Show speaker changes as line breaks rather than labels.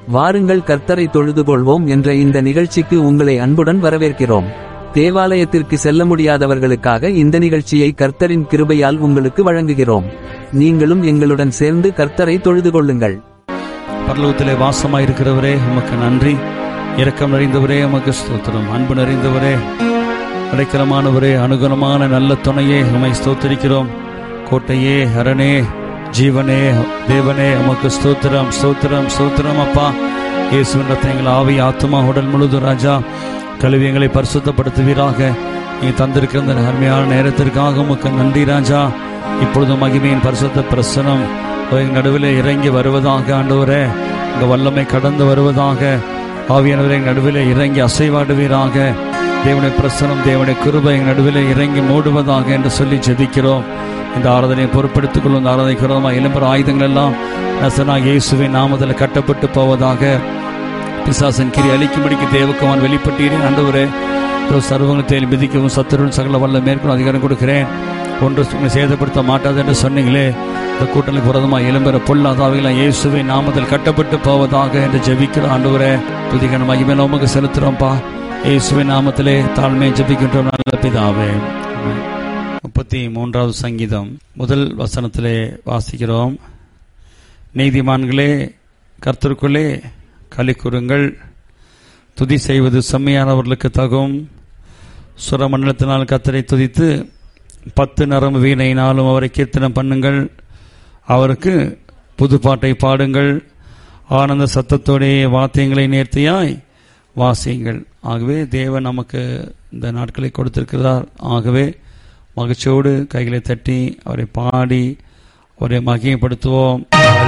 வாருங்கள் கர்த்தரை தொழுது கொள்வோம் என்ற இந்த நிகழ்ச்சிக்கு உங்களை அன்புடன் வரவேற்கிறோம் தேவாலயத்திற்கு செல்ல முடியாதவர்களுக்காக இந்த நிகழ்ச்சியை கர்த்தரின் கிருபையால் உங்களுக்கு வழங்குகிறோம் நீங்களும் எங்களுடன் சேர்ந்து கர்த்தரை தொழுது கொள்ளுங்கள்
பரலோகத்திலே வாசமாயிருக்கிறவரே உமக்கு நன்றி இரக்கம் நிறைந்தவரே உமக்கு ஸ்தோத்திரம் அன்பு நிறைந்தவரே அடைக்கலமானவரே அனுகுணமான நல்ல துணையே உமை ஸ்தோத்திரிக்கிறோம் கோட்டையே அரணே ஜீவனே தேவனே உமக்கு ஸ்தோத்திரம் ஸ்தோத்திரம் ஸ்தோத்திரம் அப்பா இயேசுவின் ரத்தம் எங்கள் ஆவி ஆத்மா உடல் முழுதும் ராஜா கழுவி எங்களை பரிசுத்தப்படுத்துவீராக நீ தந்திருக்கிற இந்த அருமையான நேரத்திற்காக உமக்கு நன்றி ராஜா இப்பொழுது மகிமையின் பரிசுத்த பிரசனம் எங்கள் நடுவில் இறங்கி வருவதாக ஆண்டவரே உங்க வல்லமை கடந்து வருவதாக ஆவியானவரை எங்கள் நடுவில் இறங்கி அசைவாடுவீராக தேவனுடைய பிரசனம் தேவனுடைய கிருபை எங்கள் நடுவில் இறங்கி மூடுவதாக என்று சொல்லி ஜெபிக்கிறோம் இந்த ஆராதனையை பொறுப்படுத்திக் கொள்ளும் இந்த ஆராதனை கிரதமாக இளம்பர ஆயுதங்கள் எல்லாம் நசனா இயேசுவின் நாமத்தில் கட்டப்பட்டு போவதாக பிசாசன் கிரி அழிக்கும்படிக்கு தேவக்குமான் வெளிப்பட்டீரே ஆண்டவரே இதோ சர்வங்கத்தை மிதிக்கவும் சத்துருடன் சகல வல்ல மேற்கொள்ள அதிகாரம் கொடுக்கிறேன் ஒன்று உங்களை சேதப்படுத்த மாட்டாது என்று சொன்னீங்களே இந்த கூட்டணி புரதமாக இளம்பெற பொல்லாதாவைகளை இயேசுவை நாமத்தில் கட்டப்பட்டு போவதாக என்று ஜெபிக்கிற ஆண்டவரே புதிகன மகிமை உமக்கு செலுத்துறோம்ப்பா இயேசுவின் நாமத்திலே தாழ்மையை ஜெபிக்கின்றோம் நல்ல பிதாவே ஆமென். முப்பத்தி மூன்றாவது சங்கீதம் முதல் வசனத்திலே வாசிக்கிறோம் நீதிமான்களே கர்த்தருக்குள்ளே களி கூறுங்கள் துதி செய்வது செம்மையானவர்களுக்கு தகும் சுரமண்டலத்தினால் கத்தரை துதித்து பத்து நரம்பு வீணையினாலும் அவரை கீர்த்தனம் பண்ணுங்கள் அவருக்கு புதுப்பாட்டை பாடுங்கள் ஆனந்த சத்தத்தோடைய வாத்தியங்களை நேர்த்தியாய் வாசியுங்கள் ஆகவே தேவன் நமக்கு இந்த நாட்களை கொடுத்திருக்கிறார் ஆகவே மகிழ்ச்சியோடு கைகளை தட்டி அவரை பாடி அவரை மகிமைப்படுத்துவோம்